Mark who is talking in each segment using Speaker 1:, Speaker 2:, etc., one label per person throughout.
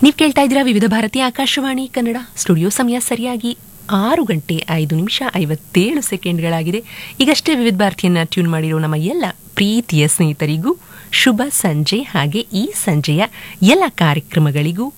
Speaker 1: ನೀವು ಕೇಳ್ತಾ ಇದ್ದೀರಾ ವಿವಿಧ ಭಾರತಿ ಆಕಾಶವಾಣಿ ಕನ್ನಡ ಸ್ಟುಡಿಯೋ ಸಮಯ ಸರಿಯಾಗಿ ಆರು ಗಂಟೆ ಐದು ನಿಮಿಷ ಐವತ್ತೇಳು ಸೆಕೆಂಡ್ಗಳಾಗಿದೆ ಈಗಷ್ಟೇ ವಿವಿಧ ಭಾರತಿಯನ್ನ ಟ್ಯೂನ್ ಮಾಡಿರೋ ನಮ್ಮ ಎಲ್ಲ ಪ್ರೀತಿಯ ಸ್ನೇಹಿತರಿಗೂ ಶುಭ ಸಂಜೆ ಹಾಗೆ ಈ ಸಂಜೆಯ ಎಲ್ಲ ಕಾರ್ಯಕ್ರಮಗಳಿಗೂ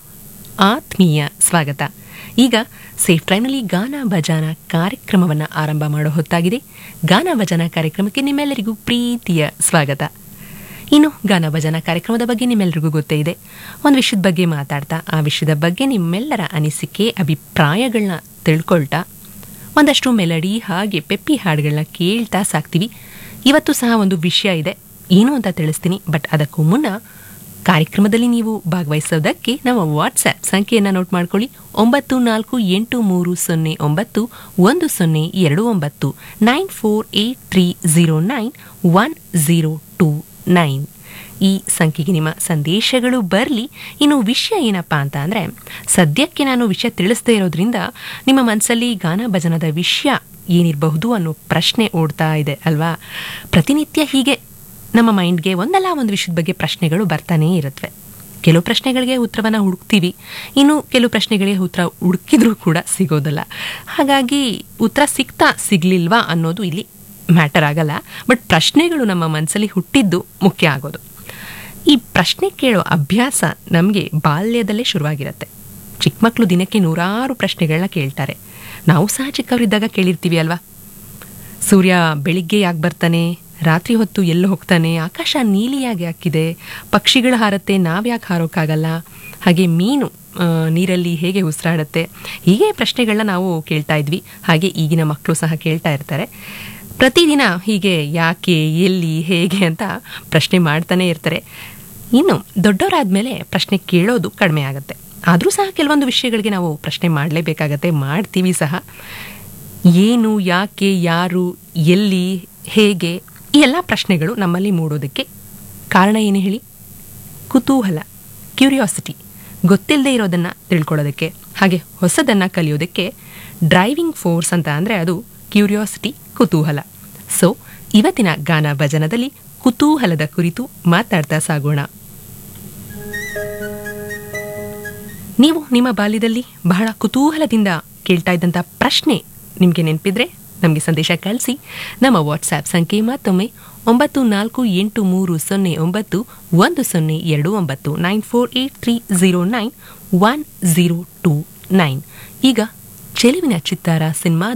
Speaker 1: ಆತ್ಮೀಯ ಸ್ವಾಗತ ಈಗ ಸೇಫ್ ಟ್ರೈನಲ್ಲಿ ಗಾನ ಭಜಾನ ಕಾರ್ಯಕ್ರಮವನ್ನು ಆರಂಭ ಮಾಡೋ ಹೊತ್ತಾಗಿದೆ ಗಾನ ಭಜನಾ ಕಾರ್ಯಕ್ರಮಕ್ಕೆ ನಿಮ್ಮೆಲ್ಲರಿಗೂ ಪ್ರೀತಿಯ ಸ್ವಾಗತ ಇನ್ನು ಗಾನ ಭಜನ ಕಾರ್ಯಕ್ರಮದ ಬಗ್ಗೆ ನಿಮ್ಮೆಲ್ಲರಿಗೂ ಗೊತ್ತೇ ಇದೆ ಒಂದು ವಿಷಯದ ಬಗ್ಗೆ ಮಾತಾಡ್ತಾ ಆ ವಿಷಯದ ಬಗ್ಗೆ ನಿಮ್ಮೆಲ್ಲರ ಅನಿಸಿಕೆ ಅಭಿಪ್ರಾಯಗಳನ್ನ ತಿಳ್ಕೊಳ್ತಾ ಒಂದಷ್ಟು ಮೆಲಡಿ ಹಾಗೆ ಪೆಪ್ಪಿ ಹಾಡುಗಳನ್ನ ಕೇಳ್ತಾ ಸಾಕ್ತೀವಿ ಇವತ್ತು ಸಹ ಒಂದು ವಿಷಯ ಇದೆ ಏನು ಅಂತ ತಿಳಿಸ್ತೀನಿ ಬಟ್ ಅದಕ್ಕೂ ಮುನ್ನ ಕಾರ್ಯಕ್ರಮದಲ್ಲಿ ನೀವು ಭಾಗವಹಿಸೋದಕ್ಕೆ ನಮ್ಮ ವಾಟ್ಸ್ಆ್ಯಪ್ ಸಂಖ್ಯೆಯನ್ನು ನೋಟ್ ಮಾಡ್ಕೊಳ್ಳಿ ಒಂಬತ್ತು ನಾಲ್ಕು ಎಂಟು ಮೂರು ಸೊನ್ನೆ ಒಂಬತ್ತು ಒಂದು ಸೊನ್ನೆ ಎರಡು ಒಂಬತ್ತು nine four eight three zero nine one zero two nine ಈ ಸಂಖ್ಯೆಗೆ ನಿಮ್ಮ ಸಂದೇಶಗಳು ಬರಲಿ ಇನ್ನು ವಿಷಯ ಏನಪ್ಪ ಅಂತ ಅಂದರೆ ಸದ್ಯಕ್ಕೆ ನಾನು ವಿಷಯ ತಿಳಿಸದೇ ಇರೋದ್ರಿಂದ ನಿಮ್ಮ ಮನಸ್ಸಲ್ಲಿ ಗಾನ ಭಜನದ ವಿಷಯ ಏನಿರಬಹುದು ಅನ್ನೋ ಪ್ರಶ್ನೆ ಓಡ್ತಾ ಇದೆ ಅಲ್ವಾ ಪ್ರತಿನಿತ್ಯ ಹೀಗೆ ನಮ್ಮ ಮೈಂಡ್ಗೆ ಒಂದಲ್ಲ ಒಂದು ವಿಷಯದ ಬಗ್ಗೆ ಪ್ರಶ್ನೆಗಳು ಬರ್ತಾನೇ ಇರುತ್ತವೆ ಕೆಲವು ಪ್ರಶ್ನೆಗಳಿಗೆ ಉತ್ತರವನ್ನು ಹುಡುಕ್ತೀವಿ ಇನ್ನು ಕೆಲವು ಪ್ರಶ್ನೆಗಳಿಗೆ ಉತ್ತರ ಹುಡುಕಿದ್ರೂ ಕೂಡ ಸಿಗೋದಿಲ್ಲ ಹಾಗಾಗಿ ಉತ್ತರ ಸಿಗ್ತಾ ಸಿಗ್ಲಿಲ್ವಾ ಅನ್ನೋದು ಇಲ್ಲಿ ಮ್ಯಾಟರ್ ಆಗಲ್ಲ ಬಟ್ ಪ್ರಶ್ನೆಗಳು ನಮ್ಮ ಮನಸ್ಸಲ್ಲಿ ಹುಟ್ಟಿದ್ದು ಮುಖ್ಯ ಆಗೋದು ಈ ಪ್ರಶ್ನೆ ಕೇಳೋ ಅಭ್ಯಾಸ ನಮಗೆ ಬಾಲ್ಯದಲ್ಲೇ ಶುರುವಾಗಿರುತ್ತೆ ಚಿಕ್ಕ ಮಕ್ಕಳು ದಿನಕ್ಕೆ ನೂರಾರು ಪ್ರಶ್ನೆಗಳನ್ನ ಕೇಳ್ತಾರೆ ನಾವು ಸಹ ಚಿಕ್ಕವರಿದ್ದಾಗ ಕೇಳಿರ್ತೀವಿ ಅಲ್ವಾ ಸೂರ್ಯ ಬೆಳಿಗ್ಗೆ ಯಾಕೆ ಬರ್ತಾನೆ ರಾತ್ರಿ ಹೊತ್ತು ಎಲ್ಲಿ ಹೋಗ್ತಾನೆ ಆಕಾಶ ನೀಲಿಯಾಗಿ ಹಾಕಿದೆ ಪಕ್ಷಿಗಳು ಹಾರತ್ತೆ ನಾವ್ಯಾಕೆ ಹಾರೋಕ್ಕಾಗಲ್ಲ ಹಾಗೆ ಮೀನು ಆ, ನೀರಲ್ಲಿ ಹೇಗೆ ಉಸಿರಾಡುತ್ತೆ ಹೀಗೆ ಪ್ರಶ್ನೆಗಳನ್ನ ನಾವು ಕೇಳ್ತಾ ಇದ್ವಿ ಹಾಗೆ ಈಗಿನ ಮಕ್ಕಳು ಸಹ ಕೇಳ್ತಾ ಇರ್ತಾರೆ ಪ್ರತಿದಿನ ಹೀಗೆ ಯಾಕೆ ಎಲ್ಲಿ ಹೇಗೆ ಅಂತ ಪ್ರಶ್ನೆ ಮಾಡ್ತಾನೆ ಇರ್ತಾರೆ ಇನ್ನು ದೊಡ್ಡವರಾದ್ಮೇಲೆ ಪ್ರಶ್ನೆ ಕೇಳೋದು ಕಡಿಮೆ ಆಗುತ್ತೆ ಆದರೂ ಸಹ ಕೆಲವೊಂದು ವಿಷಯಗಳಿಗೆ ನಾವು ಪ್ರಶ್ನೆ ಮಾಡಲೇಬೇಕಾಗತ್ತೆ ಮಾಡ್ತೀವಿ ಸಹ ಏನು ಯಾಕೆ ಯಾರು ಎಲ್ಲಿ ಹೇಗೆ ಈ ಎಲ್ಲ ಪ್ರಶ್ನೆಗಳು ನಮ್ಮಲ್ಲಿ ಮೂಡೋದಕ್ಕೆ ಕಾರಣ ಏನು ಹೇಳಿ ಕುತೂಹಲ ಕ್ಯೂರಿಯಾಸಿಟಿ ಗೊತ್ತಿಲ್ಲದೆ ಇರೋದನ್ನು ತಿಳ್ಕೊಳ್ಳೋದಕ್ಕೆ ಹಾಗೆ ಹೊಸದನ್ನು ಕಲಿಯೋದಕ್ಕೆ ಡ್ರೈವಿಂಗ್ ಫೋರ್ಸ್ ಅಂತ ಅಂದರೆ ಅದು ಕ್ಯೂರಿಯಾಸಿಟಿ ಕುತೂಹಲ ಸೊ ಇವತ್ತಿನ ಗಾನ ಭಜನದಲ್ಲಿ ಕುತೂಹಲದ ಕುರಿತು ಮಾತಾಡ್ತಾ ಸಾಗೋಣ ನೀವು ನಿಮ್ಮ ಬಾಲ್ಯದಲ್ಲಿ ಬಹಳ ಕುತೂಹಲದಿಂದ ಕೇಳ್ತಾ ಇದ್ದಂಥ ಪ್ರಶ್ನೆ ನಿಮಗೆ ನೆನಪಿದ್ರೆ ನಮಗೆ ಸಂದೇಶ ಕಳಿಸಿ ನಮ್ಮ ವಾಟ್ಸ್ಆ್ಯಪ್ ಸಂಖ್ಯೆ ಮತ್ತೊಮ್ಮೆ ಒಂಬತ್ತು ನಾಲ್ಕು ಎಂಟು ಮೂರು ಸೊನ್ನೆ ಒಂಬತ್ತು ಒಂದು ಸೊನ್ನೆ ಎರಡು ಒಂಬತ್ತು nine four eight three zero nine one zero two nine ಈಗ ಚೆಲುವಿನ ಚಿತ್ತಾರ ಸಿನಿಮಾ